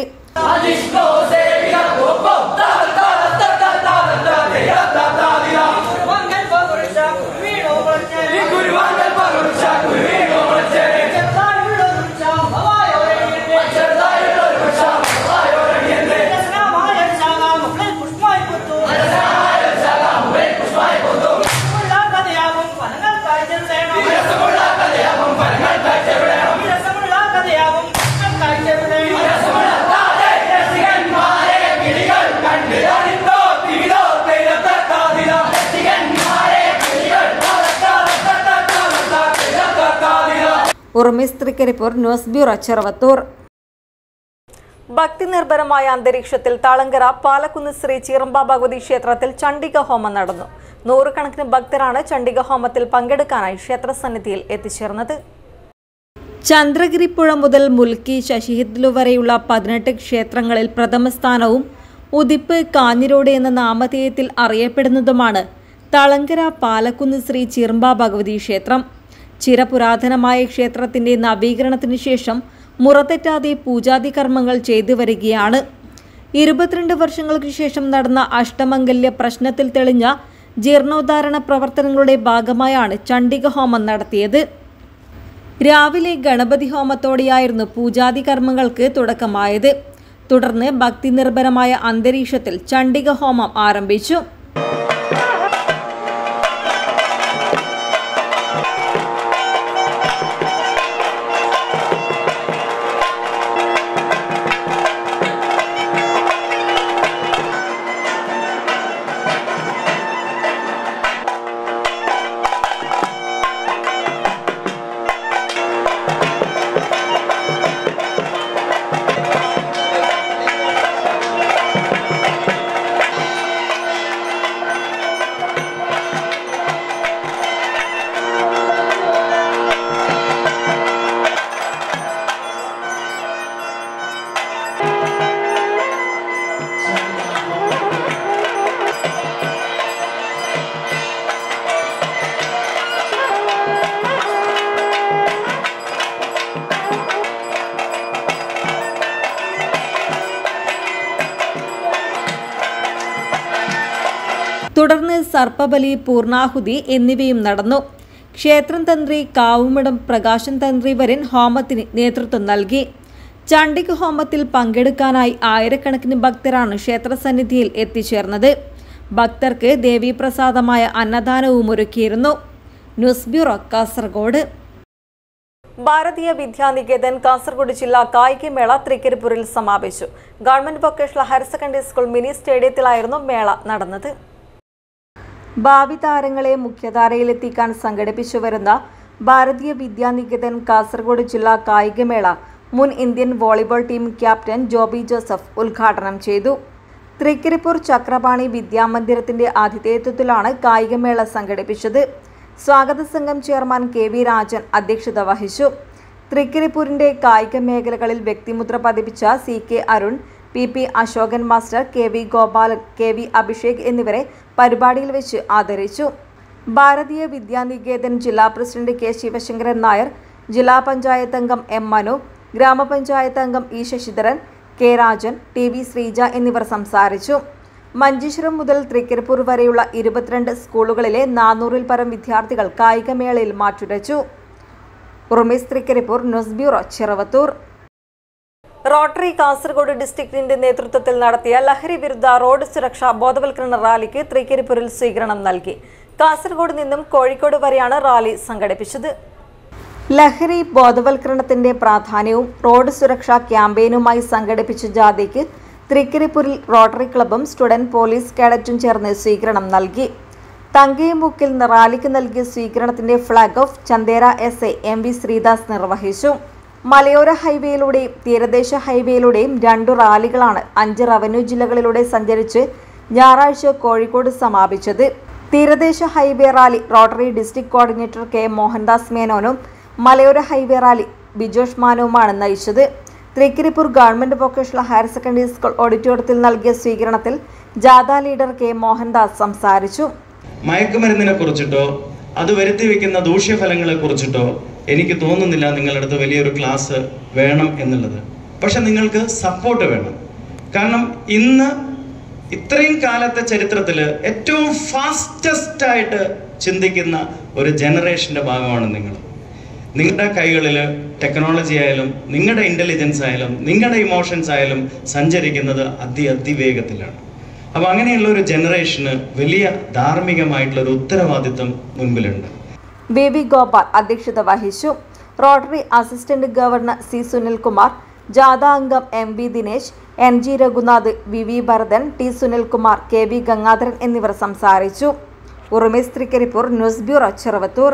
ഉറുമിസ് തൃക്കരിപ്പൂർ ന്യൂസ് ബ്യൂറോ ചെറുവത്തൂർ ഭക്തി നിർഭരമായ അന്തരീക്ഷത്തിൽ തളങ്കര പാലക്കുന്ന് ശ്രീ ചീറമ്പ ഭഗവതി ക്ഷേത്രത്തിൽ ചണ്ഡിക ഹോമം നടന്നു നൂറുകണക്കിന് ഭക്തരാണ് ചണ്ഡിക ഹോമത്തിൽ പങ്കെടുക്കാനായി ക്ഷേത്രസന്നിധിയിൽ എത്തിച്ചേർന്നത് ചന്ദ്രഗിരിപ്പുഴ മുതൽ മുൽക്കി ശശിഹിദ്ലു വരെയുള്ള പതിനെട്ട് ക്ഷേത്രങ്ങളിൽ പ്രഥമ സ്ഥാനവും ഉദിപ്പ് കാഞ്ഞിരോട് എന്ന നാമധേയത്തിൽ അറിയപ്പെടുന്നതുമാണ് തളങ്കര പാലക്കുന്ന് ശ്രീ ചിറമ്പ ഭഗവതി ക്ഷേത്രം ചിരപുരാതനമായ ക്ഷേത്രത്തിന്റെ നവീകരണത്തിനു ശേഷം മുറതെറ്റാതെ പൂജാതി കർമ്മങ്ങൾ ചെയ്തു വരികയാണ് ഇരുപത്തിരണ്ട് വർഷങ്ങൾക്ക് ശേഷം നടന്ന അഷ്ടമംഗല്യ പ്രശ്നത്തിൽ തെളിഞ്ഞ ജീർണോദ്ധാരണ പ്രവർത്തനങ്ങളുടെ ഭാഗമായാണ് ചണ്ഡിക ഹോമം നടത്തിയത് രാവിലെ ഗണപതി ഹോമത്തോടെയായിരുന്നു പൂജാതി കർമ്മങ്ങൾക്ക് തുടക്കമായത് തുടർന്ന് ഭക്തി നിർഭരമായ അന്തരീക്ഷത്തിൽ ചണ്ഡിക ഹോമം ആരംഭിച്ചു തുടർന്ന് സർപ്പബലി പൂർണാഹുതി എന്നിവയും നടന്നു ക്ഷേത്രം തന്ത്രി കാവുമിടം പ്രകാശൻ തന്ത്രി വരൻ ഹോമത്തിന് നേതൃത്വം നൽകി ചണ്ഡിക ഹോമത്തിൽ പങ്കെടുക്കാനായി ആയിരക്കണക്കിന് ഭക്തരാണ് ക്ഷേത്രസന്നിധിയിൽ എത്തിച്ചേർന്നത് ഭക്തർക്ക് ദേവീപ്രസാദമായ അന്നദാനവും ഒരുക്കിയിരുന്നു ന്യൂസ് ബ്യൂറോ കാസർഗോഡ് ഭാരതീയ വിദ്യാനികേതൻ കാസർഗോഡ് ജില്ലാ കായികമേള തൃക്കരിപ്പൂരിൽ സമാപിച്ചു government vocational higher secondary school mini സ്റ്റേഡിയത്തിലായിരുന്നു മേള നടന്നത് ഭാവി താരങ്ങളെ മുഖ്യധാരയിലെത്തിക്കാൻ സംഘടിപ്പിച്ചു വരുന്ന ഭാരതീയ വിദ്യാനികേതൻ കാസർഗോഡ് ജില്ലാ കായികമേള മുൻ Indian volleyball team captain Joby Joseph ഉദ്ഘാടനം ചെയ്തു തൃക്കരിപ്പൂർ ചക്രപാണി വിദ്യാമന്ദിരത്തിന്റെ ആതിഥേയത്വത്തിലാണ് കായികമേള സംഘടിപ്പിച്ചത് സ്വാഗത സംഘം ചെയർമാൻ കെ വി രാജൻ അധ്യക്ഷത വഹിച്ചു തൃക്കരിപ്പൂരിന്റെ കായിക മേഖലകളിൽ വ്യക്തിമുദ്ര പതിപ്പിച്ച C K Arun P P Ashokan master K V Gopalan K V Abhishek എന്നിവരെ പരിപാടിയിൽ വെച്ച് ആദരിച്ചു ഭാരതീയ വിദ്യാനികേതൻ ജില്ലാ പ്രസിഡന്റ് കെ ശിവശങ്കരൻ നായർ ജില്ലാ പഞ്ചായത്ത് അംഗം എം മനു ഗ്രാമപഞ്ചായത്ത് അംഗം E Sasidharan K Rajan T V Sreeja എന്നിവർ സംസാരിച്ചു മഞ്ചേശ്വരം മുതൽ തൃക്കരിപ്പൂർ വരെയുള്ള ഇരുപത്തിരണ്ട് സ്കൂളുകളിലെ നാനൂറിൽ പരം വിദ്യാർത്ഥികൾ കായികമേളയിൽ മാറ്റുരച്ചു Urumees Trikaripur news bureau Cheruvathur rotary Kasaragod ഡിസ്ട്രിക്റ്റിന്റെ നേതൃത്വത്തിൽ നടത്തിയ ലഹരി വിരുദ്ധ റോഡ് സുരക്ഷാ ബോധവൽക്കരണ റാലിക്ക് തൃക്കരിപ്പൂരിൽ സ്വീകരണം നൽകി കാസർഗോഡ് നിന്നും കോഴിക്കോട് വരെയാണ് റാലി സംഘടിപ്പിച്ചത് ലഹരി ബോധവൽക്കരണത്തിന്റെ പ്രാധാന്യവും റോഡ് സുരക്ഷാ ക്യാമ്പയിനുമായി സംഘടിപ്പിച്ച ജാഥയ്ക്ക് തൃക്കരിപ്പൂരിൽ റോട്ടറി ക്ലബും സ്റ്റുഡന്റ് പോലീസ് കേഡറ്റും ചേർന്ന് സ്വീകരണം നൽകി തങ്കയമുക്കിൽ റാലിക്ക് നൽകിയ സ്വീകരണത്തിന്റെ flag off Chandera S A M V Sreedas നിർവഹിച്ചു മലയോര ഹൈവേയിലൂടെയും തീരദേശ ഹൈവേയിലൂടെയും രണ്ടു റാലികളാണ് അഞ്ച് റവന്യൂ ജില്ലകളിലൂടെ സഞ്ചരിച്ച് ഞായറാഴ്ച കോഴിക്കോട് സമാപിച്ചത് തീരദേശ highway rally rotary district coordinator K Mohandas മേനോനും മലയോര ഹൈവേ റാലി ബിജോഷ് മാനുവുമാണ് നയിച്ചത് Trikaripur government vocational higher secondary school ഓഡിറ്റോറിയത്തിൽ നൽകിയ സ്വീകരണത്തിൽ ജാഥ ലീഡർ കെ മോഹൻദാസ് സംസാരിച്ചു മയക്കുമരുന്നിനെ കുറിച്ചിട്ടോ അത് വരുത്തി വെക്കുന്ന ദൂഷ്യഫലങ്ങളെ കുറിച്ചിട്ടോ എനിക്ക് തോന്നുന്നില്ല നിങ്ങളുടെ അടുത്ത് വലിയൊരു ക്ലാസ് വേണം എന്നുള്ളത് പക്ഷെ നിങ്ങൾക്ക് സപ്പോർട്ട് വേണം കാരണം ഇന്ന് ഇത്രയും കാലത്തെ ചരിത്രത്തിൽ ഏറ്റവും ഫാസ്റ്റസ്റ്റ് ആയിട്ട് ചിന്തിക്കുന്ന ഒരു ജനറേഷന്റെ ഭാഗമാണ് നിങ്ങൾ നിങ്ങളുടെ കൈകളിൽ ടെക്നോളജി ആയാലും നിങ്ങളുടെ ഇൻ്റലിജൻസ് ആയാലും നിങ്ങളുടെ ഇമോഷൻസ് ആയാലും സഞ്ചരിക്കുന്നത് അതി അതിവേഗത്തിലാണ് അപ്പോൾ അങ്ങനെയുള്ള ഒരു ജനറേഷന് വലിയ ധാർമ്മികമായിട്ടുള്ള ഒരു ഉത്തരവാദിത്വം മുൻപിലുണ്ട് വി വി ഗോപാൽ അധ്യക്ഷത വഹിച്ചു rotary assistant governor C Sunilkumar ജാഥ അംഗം M V Dinesh N G Raghunath V V Bharathan T Sunilkumar K V Gangadharan എന്നിവർ സംസാരിച്ചു Urumees Trikaripur news bureau Cheruvathur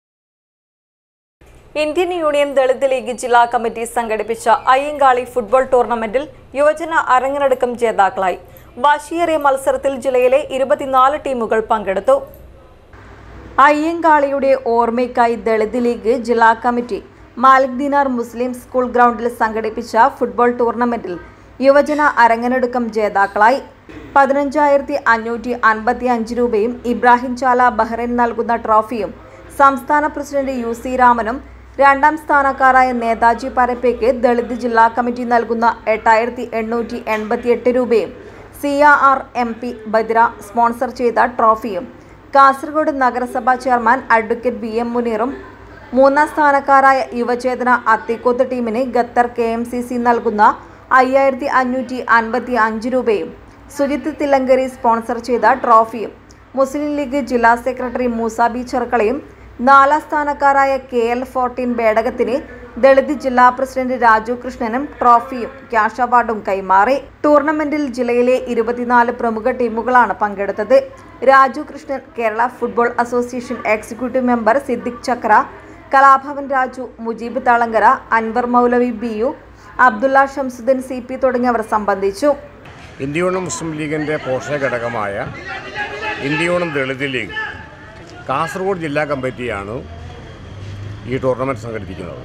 Indian union Dalit League ജില്ലാ കമ്മിറ്റി സംഘടിപ്പിച്ച അയ്യങ്കാളി ഫുട്ബോൾ ടൂർണമെന്റിൽ യുവജന അരങ്ങനടക്കം ജേതാക്കളായി വാശിയേറിയ മത്സരത്തിൽ ജില്ലയിലെ ഇരുപത്തിനാല് ടീമുകൾ പങ്കെടുത്തു അയ്യങ്കാളിയുടെ ഓർമ്മയ്ക്കായി ദളിത് ലീഗ് ജില്ലാ committee Malik Dinar Muslim school ഗ്രൗണ്ടിൽ സംഘടിപ്പിച്ച ഫുട്ബോൾ ടൂർണമെന്റിൽ യുവജന അരങ്ങനെടുക്കം ജേതാക്കളായി പതിനഞ്ചായിരത്തി അഞ്ഞൂറ്റി അൻപത്തി അഞ്ച് രൂപയും ഇബ്രാഹിം ചാല ബഹ്റൈൻ നൽകുന്ന ട്രോഫിയും സംസ്ഥാന പ്രസിഡന്റ് യു സി രാമനും രണ്ടാം സ്ഥാനക്കാരായ നേതാജി പരപ്പയ്ക്ക് ദളിത് ജില്ലാ കമ്മിറ്റി നൽകുന്ന എട്ടായിരത്തി എണ്ണൂറ്റി എൺപത്തിയെട്ട് രൂപയും C R M P Badra sponsor ചെയ്ത ട്രോഫിയും കാസർഗോഡ് നഗരസഭാ ചെയർമാൻ അഡ്വക്കേറ്റ് ബി എം മുനീറും മൂന്നാം സ്ഥാനക്കാരായ യുവചേതന അത്തിക്കോത്ത് ടീമിന് Qatar K M C C നൽകുന്ന അയ്യായിരത്തി അഞ്ഞൂറ്റി അൻപത്തി അഞ്ച് രൂപയും സുജിത് തില്ലങ്കരി സ്പോൺസർ ചെയ്ത ട്രോഫിയും മുസ്ലിം ലീഗ് ജില്ലാ സെക്രട്ടറി മൂസ ബി ചെറുക്കളയും നാലാം സ്ഥാനക്കാരായ കെ എൽ ഫോർട്ടീൻ ബേടകത്തിന് ദളിത് ജില്ലാ പ്രസിഡന്റ് രാജു കൃഷ്ണനും ട്രോഫിയും ക്യാഷ് അവാർഡും കൈമാറി ടൂർണമെന്റിൽ ജില്ലയിലെ ഇരുപത്തിനാല് പ്രമുഖ ടീമുകളാണ് പങ്കെടുത്തത് Raju Krishnan Kerala football association executive member Siddique Chakra Kalabhavan Raju Mujeeb Thalangara Anwar Moulavi B U Abdulla Shamsuddin C P തുടങ്ങിയവർ സംബന്ധിച്ചു ഇന്ത്യയൂണിയൻ മുസ്ലിം ലീഗിൻ്റെ പോഷക ഘടകമായ ഇന്ത്യയൂണിയൻ ദളിത് ലീഗ് കാസർഗോഡ് ജില്ലാ കമ്മിറ്റിയാണ് ഈ ടൂർണമെൻറ്റ് സംഘടിപ്പിക്കുന്നത്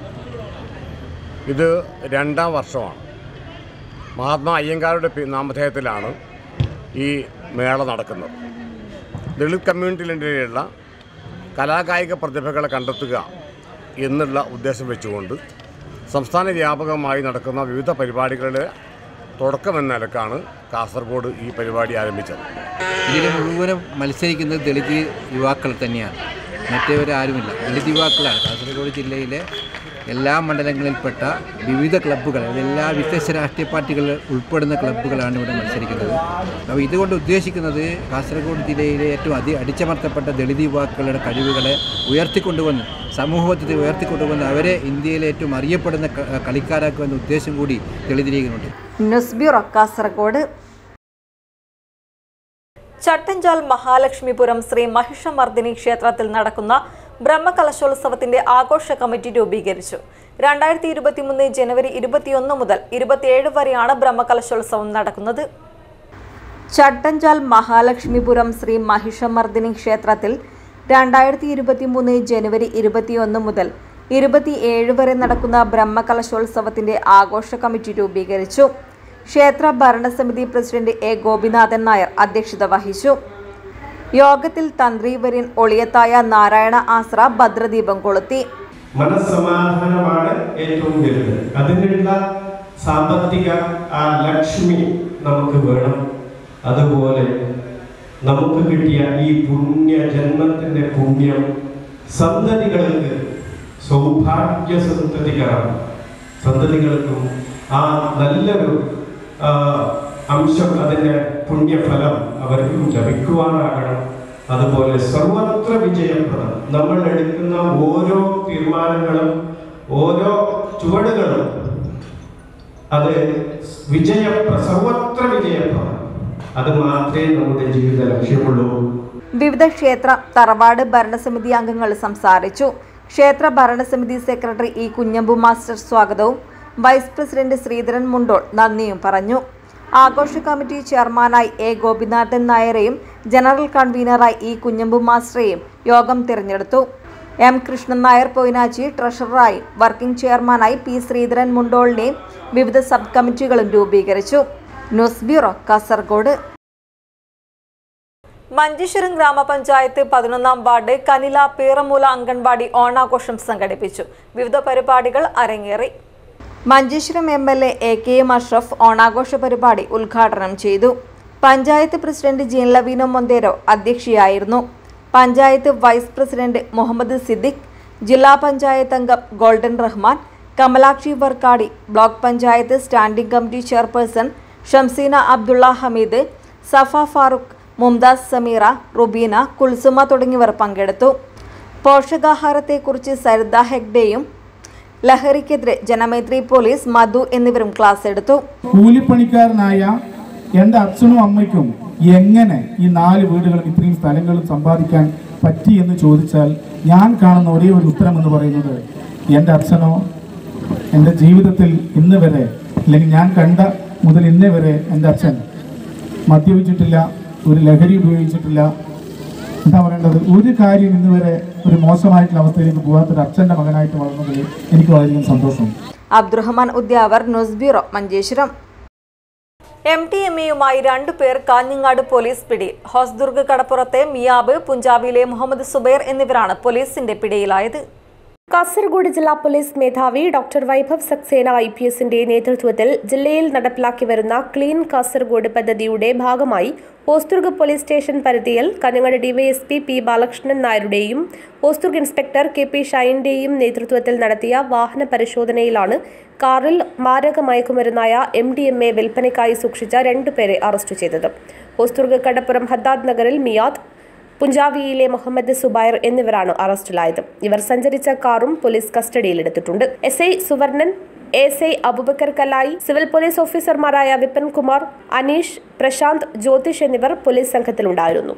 ഇത് രണ്ടാം വർഷമാണ് മഹാത്മാ അയ്യങ്കാരുടെ പേ- നാമധേയത്തിലാണ് ഈ മേള നടക്കുന്നത് ദളിത് കമ്മ്യൂണിറ്റിയിലുള്ള കലാകായിക പ്രതിഭകളെ കണ്ടെത്തുക എന്നുള്ള ഉദ്ദേശം വെച്ചുകൊണ്ട് സംസ്ഥാന വ്യാപകമായി നടക്കുന്ന വിവിധ പരിപാടികളുടെ തുടക്കമെന്ന നിലക്കാണ് കാസർഗോഡ് ഈ പരിപാടി ആരംഭിച്ചത് ഇതിൽ മുഴുവനും മത്സരിക്കുന്നത് ദളിത് യുവാക്കൾ തന്നെയാണ് മറ്റേവരാരുമില്ല ദളിത് യുവാക്കളാണ് കാസർഗോഡ് ജില്ലയിലെ എല്ലാ മണ്ഡലങ്ങളിൽപ്പെട്ട വിവിധ ക്ലബ്ബുകൾ അതായത് എല്ലാ വ്യത്യസ്ത രാഷ്ട്രീയ പാർട്ടികൾ ഉൾപ്പെടുന്ന ക്ലബ്ബുകളാണ് ഇവിടെ മത്സരിക്കുന്നത് അപ്പോൾ ഇതുകൊണ്ട് ഉദ്ദേശിക്കുന്നത് കാസർഗോഡ് ജില്ലയിലെ ഏറ്റവും അതി അടിച്ചമർത്തപ്പെട്ട ദളിത് യുവാക്കളുടെ കഴിവുകളെ ഉയർത്തിക്കൊണ്ടുവന്ന് സമൂഹത്തിൽ ഉയർത്തിക്കൊണ്ടുവന്ന് അവരെ ഇന്ത്യയിലെ ഏറ്റവും അറിയപ്പെടുന്ന ക- കളിക്കാരാക്കുമെന്ന ഉദ്ദേശം കൂടി ദളിത് ലീഗിനുണ്ട് ന്യൂസ് ബ്യൂറോ കാസർഗോഡ് ചട്ടഞ്ചാൽ മഹാലക്ഷ്മിപുരം ശ്രീ മഹിഷമർദ്ദിനി ക്ഷേത്രത്തിൽ നടക്കുന്ന ബ്രഹ്മകലശോത്സവത്തിന്റെ ആഘോഷ കമ്മിറ്റി രൂപീകരിച്ചു രണ്ടായിരത്തി ഇരുപത്തിമൂന്ന് ജനുവരി ഇരുപത്തിയൊന്ന് മുതൽ ഇരുപത്തിയേഴ് വരെയാണ് ബ്രഹ്മകലശോത്സവം നടക്കുന്നത് ചട്ടഞ്ചാൽ മഹാലക്ഷ്മിപുരം ശ്രീ മഹിഷമർദ്ദിനി ക്ഷേത്രത്തിൽ രണ്ടായിരത്തി ഇരുപത്തിമൂന്ന് ജനുവരി ഇരുപത്തിയൊന്ന് മുതൽ ഇരുപത്തിയേഴ് വരെ നടക്കുന്ന ബ്രഹ്മകലശോത്സവത്തിന്റെ ആഘോഷ കമ്മിറ്റി രൂപീകരിച്ചു ക്ഷേത്ര ഭരണസമിതി പ്രസിഡന്റ് എ ഗോപിനാഥൻ നായർ അധ്യക്ഷത വഹിച്ചു യോഗത്തിൽ തന്ത്രിവര്യൻ ഒളിയത്തായ നാരായണ ആശ്ര ഭദ്രദീപം കൊളുത്തി മനസ്സമാധാനമാണ് ഏറ്റവും വലുത് അതിനുള്ള സാമ്പത്തിക ആ ലക്ഷ്മി നമുക്ക് വേണം അതുപോലെ നമുക്ക് കിട്ടിയ ഈ പുണ്യ ജന്മത്തിന്റെ പുണ്യം സന്തതികൾക്ക് സൗഭാഗ്യ സന്തതികളാണ് സന്തതികൾക്കും ആ നല്ലൊരു ആ, അംശം അതിൻ്റെ പുണ്യഫലം അവർക്കും ലഭിക്കുവാനാകണം അതുപോലെ സർവത്ര വിജയപ്രദം നമ്മൾ എടുക്കുന്ന ഓരോ തീരുമാനങ്ങളും ഓരോ ചുവടുകളും അത് വിജയ സർവത്ര വിജയപ്രദം അത് മാത്രമേ നമ്മുടെ ജീവിത ലക്ഷ്യമുള്ളൂ വിവിധ ക്ഷേത്ര തറവാട് ഭരണസമിതി അംഗങ്ങൾ സംസാരിച്ചു ക്ഷേത്ര ഭരണസമിതി സെക്രട്ടറി ഇ കുഞ്ഞമ്പു മാസ്റ്റർ സ്വാഗതവും വൈസ് പ്രസിഡന്റ് ശ്രീധരൻ മുണ്ടോൾ നന്ദിയും പറഞ്ഞു ആഘോഷ കമ്മിറ്റി ചെയർമാനായി എ ഗോപിനാഥൻ നായരെയും ജനറൽ കൺവീനറായി ഇ കുഞ്ഞമ്പു മാസ്റ്ററെയും യോഗം തിരഞ്ഞെടുത്തു എം കൃഷ്ണൻ നായർ പൊയിനാച്ചി ട്രഷററായി വർക്കിംഗ് ചെയർമാനായി പി ശ്രീധരൻ മുണ്ടോളിനെയും വിവിധ സബ് കമ്മിറ്റികളും രൂപീകരിച്ചു ന്യൂസ് ബ്യൂറോ കാസർഗോഡ് മഞ്ചേശ്വരം ഗ്രാമപഞ്ചായത്ത് പതിനൊന്നാം വാർഡ് കനില പീറമൂല അംഗൻവാടി ഓണാഘോഷം സംഘടിപ്പിച്ചു വിവിധ പരിപാടികൾ അരങ്ങേറി Manjeshwaram M L A A K M Ashraf ഓണാഘോഷ പരിപാടി ഉദ്ഘാടനം ചെയ്തു പഞ്ചായത്ത് പ്രസിഡന്റ് ജീൻ ലവീനോ മൊന്തേരോ അധ്യക്ഷയായിരുന്നു പഞ്ചായത്ത് വൈസ് പ്രസിഡന്റ് മുഹമ്മദ് സിദ്ദിഖ് ജില്ലാ പഞ്ചായത്ത് അംഗം Golden Rahman Kamalakshi Vorkady block panchayat standing committee chairperson Shamseena Abdulla Hameed Safa Farooq Mumtaz Sameera Rubeena Kulsuma തുടങ്ങിയവർ പങ്കെടുത്തു പോഷകാഹാരത്തെക്കുറിച്ച് സരിത ഹെഗ്ഡെയും ലഹരിക്കെതിരെ ജനമൈത്രി പോലീസ് മധു എന്നിവരും ക്ലാസ് എടുത്തു കൂലിപ്പണിക്കാരനായ എൻ്റെ അച്ഛനും അമ്മയ്ക്കും എങ്ങനെ ഈ നാല് വീടുകളും ഇത്രയും സ്ഥലങ്ങളും സമ്പാദിക്കാൻ പറ്റി എന്ന് ചോദിച്ചാൽ ഞാൻ കാണുന്ന ഒരേ ഒരു ഉത്തരം എന്ന് പറയുന്നത് എൻ്റെ അച്ഛനോ എൻ്റെ ജീവിതത്തിൽ ഇന്ന് വരെ അല്ലെങ്കിൽ ഞാൻ കണ്ട മുതൽ ഇന്നേ വരെ എൻ്റെ അച്ഛൻ മദ്യപിച്ചിട്ടില്ല ഒരു ലഹരി ഉപയോഗിച്ചിട്ടില്ല എന്താ പറയേണ്ടത് ഒരു കാര്യം ഇന്ന് വരെ ഒരു മോശമായിട്ടുള്ള അവസ്ഥയിലേക്ക് പോകാത്തൊരു അച്ഛൻ്റെ മകനായിട്ട് വളർന്നതിൽ എനിക്ക് വളരെയധികം സന്തോഷമുണ്ട് Abdurahman Udyavar news bureau Manjeshwaram M T M എയുമായി രണ്ടുപേർ കാഞ്ഞങ്ങാട് പോലീസ് പിടിയിൽ ഹോസ്ദുർഗ് കടപ്പുറത്തെ മിയാബ് പുഞ്ചാബിയിലെ മുഹമ്മദ് സുബൈർ എന്നിവരാണ് പോലീസിന്റെ പിടിയിലായത് കാസർഗോഡ് ജില്ലാ പോലീസ് മേധാവി doctor Vaibhav Saxena I P എസിന്റെ നേതൃത്വത്തിൽ ജില്ലയിൽ നടപ്പിലാക്കി വരുന്ന ക്ലീൻ കാസർഗോഡ് പദ്ധതിയുടെ ഭാഗമായി ഓസ്തുർഗ് പോലീസ് സ്റ്റേഷൻ പരിധിയിൽ കഞ്ഞങ്ങാട് ഡിവൈഎസ്പി പി ബാലകൃഷ്ണൻ നായരുടെയും ഓസ്തുർഗ് ഇൻസ്പെക്ടർ കെ പി ഷൈന്റെയും നേതൃത്വത്തിൽ നടത്തിയ വാഹന പരിശോധനയിലാണ് കാറിൽ മാരക മയക്കുമരുന്നായ എം ഡി എം എ വിൽപ്പനയ്ക്കായി സൂക്ഷിച്ച രണ്ടുപേരെ അറസ്റ്റ് ചെയ്തത് ഓസ്തുർഗ് കടപ്പുറം ഹദ്ദാദ് നഗറിൽ മിയാദ് പുഞ്ചാവിയിലെ മുഹമ്മദ് സുബൈർ എന്നിവരാണ് അറസ്റ്റിലായത് ഇവർ സഞ്ചരിച്ച കാറും പോലീസ് കസ്റ്റഡിയിലെടുത്തിട്ടുണ്ട് S I Suvarnan S I Abubakar Kalayi civil police ഓഫീസർമാരായ വിപിൻ കുമാർ അനീഷ് പ്രശാന്ത് ജ്യോതിഷ് എന്നിവർ പോലീസ് സംഘത്തിലുണ്ടായിരുന്നു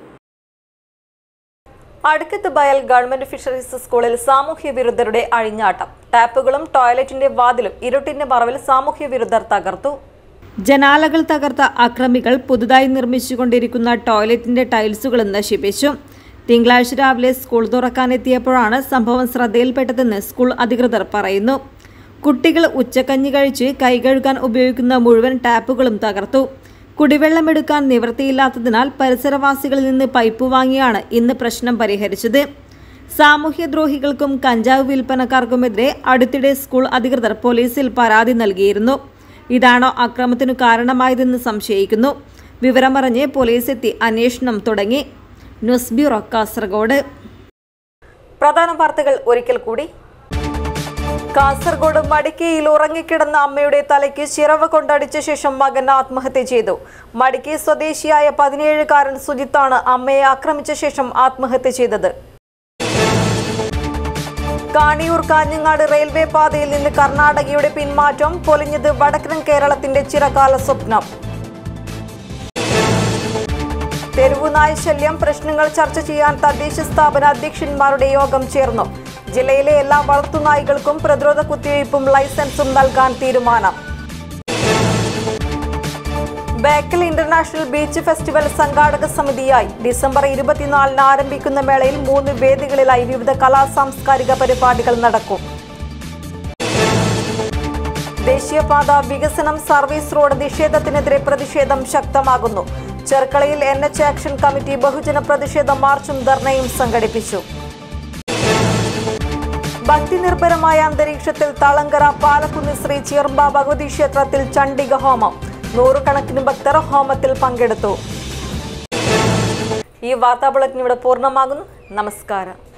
അടുക്കത്ത് ബയൽ ഗവൺമെന്റ് ഫിഷറീസ് സ്കൂളിൽ സാമൂഹ്യ വിരുദ്ധരുടെ അഴിഞ്ഞാട്ടം ടാപ്പുകളും ടോയ്ലറ്റിന്റെ വാതിലും ഇരുട്ടിന്റെ മറവിൽ സാമൂഹ്യ വിരുദ്ധർ തകർത്തു ജനാലകൾ തകർത്ത അക്രമികൾ പുതുതായി നിർമ്മിച്ചുകൊണ്ടിരിക്കുന്ന ടോയ്ലറ്റിന്റെ ടൈൽസുകളും നശിപ്പിച്ചു തിങ്കളാഴ്ച രാവിലെ സ്കൂൾ തുറക്കാനെത്തിയപ്പോഴാണ് സംഭവം ശ്രദ്ധയിൽപ്പെട്ടതെന്ന് സ്കൂൾ അധികൃതർ പറയുന്നു കുട്ടികൾ ഉച്ചക്കഞ്ഞി കഴിച്ച് കൈ കഴുകാൻ ഉപയോഗിക്കുന്ന മുഴുവൻ ടാപ്പുകളും തകർത്തു കുടിവെള്ളമെടുക്കാൻ നിവൃത്തിയില്ലാത്തതിനാൽ പരിസരവാസികളിൽ നിന്ന് പൈപ്പ് വാങ്ങിയാണ് ഇന്ന് പ്രശ്നം പരിഹരിച്ചത് സാമൂഹ്യദ്രോഹികൾക്കും കഞ്ചാവ് വിൽപ്പനക്കാർക്കുമെതിരെ അടുത്തിടെ സ്കൂൾ അധികൃതർ പോലീസിൽ പരാതി നൽകിയിരുന്നു ഇതാണോ അക്രമത്തിനു കാരണമായതെന്ന് സംശയിക്കുന്നു വിവരമറിഞ്ഞ് പോലീസ് എത്തി അന്വേഷണം തുടങ്ങി ന്യൂസ് ബ്യൂറോ കാസർഗോഡ് പ്രധാന വാർത്തകൾ ഒരിക്കൽ കൂടി കാസർഗോഡ് മടിക്കയിൽ ഉറങ്ങിക്കിടന്ന അമ്മയുടെ തലയ്ക്ക് ചിറവ് കൊണ്ടടിച്ച ശേഷം മകൻ ആത്മഹത്യ ചെയ്തു മടിക്കി സ്വദേശിയായ പതിനേഴുകാരൻ സുജിത്താണ് അമ്മയെ ആക്രമിച്ച ശേഷം ആത്മഹത്യ ചെയ്തത് കാണിയൂർ കാഞ്ഞങ്ങാട് റെയിൽവേ പാതയിൽ നിന്ന് കർണാടകയുടെ പിന്മാറ്റം പൊലിഞ്ഞത് വടക്കൻ കേരളത്തിന്റെ ചിരകാല സ്വപ്നം തെരുവുനായ ശല്യം പ്രശ്നങ്ങൾ ചർച്ച ചെയ്യാൻ തദ്ദേശ സ്ഥാപന അധ്യക്ഷന്മാരുടെ യോഗം ചേർന്നു ജില്ലയിലെ എല്ലാ വളർത്തുനായ്ക്കൾക്കും പ്രതിരോധ കുത്തിവയ്പും ലൈസൻസും നൽകാൻ തീരുമാനം ബേക്കൽ ഇന്റർനാഷണൽ ബീച്ച് ഫെസ്റ്റിവൽ സംഘാടക സമിതിയായി ഡിസംബർ ഇരുപത്തിനാലിന് ആരംഭിക്കുന്ന മേളയിൽ മൂന്ന് വേദികളിലായി വിവിധ കലാ സാംസ്കാരിക പരിപാടികൾ നടക്കും ദേശീയപാത വികസനം സർവീസ് റോഡ് നിഷേധത്തിനെതിരെ പ്രതിഷേധം ശക്തമാകുന്നു ചെർക്കളയിൽ എൻ എച്ച് ആക്ഷൻ കമ്മിറ്റി ബഹുജന പ്രതിഷേധ മാർച്ചും ധർണയും സംഘടിപ്പിച്ചു ഭക്തി നിർഭരമായ അന്തരീക്ഷത്തിൽ തളങ്കര പാലക്കുന്ന് ശ്രീ ചിയർമ്പ ഭഗവതി ക്ഷേത്രത്തിൽ ചണ്ഡിക ഹോമം നൂറുകണക്കിന് ഭക്തർ ഹോമത്തിൽ പങ്കെടുത്തു ഈ വാർത്താ ബുള്ളറ്റിൻ ഇവിടെ പൂർണ്ണമാകുന്നു നമസ്കാരം